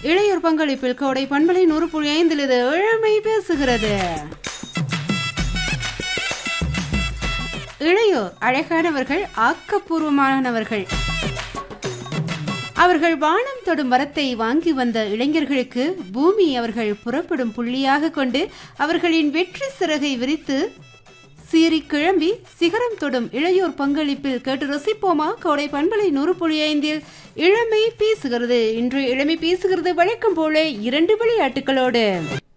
இளையோர் பங்களிப்பில் கோடை பண்பலை நூறு புள்ளி ஐந்தில் இது இளமை பேசுகிறது இளையோர் அழகானவர்கள் ஆக்கப்பூர்வமானவர்கள் அவர்கள் வானம் தொடும் வரத்தை வாங்கி வந்த இளைஞர்களுக்கு பூமி அவர்கள் புறப்படும் புள்ளியாக கொண்டு அவர்களின் வெற்றி சிறகை விரித்து சீறி கிளம்பி சிகரம் தொடும் இளையோர் பங்களிப்பில் கேட்டு ரசிப்போமா கோடை பண்பலை நூறு புள்ளி ஐந்தில் இளமை பேசுகிறது இன்று இளமை பேசுகிறது வழக்கம் போல இரண்டு விளையாட்டுகளோடு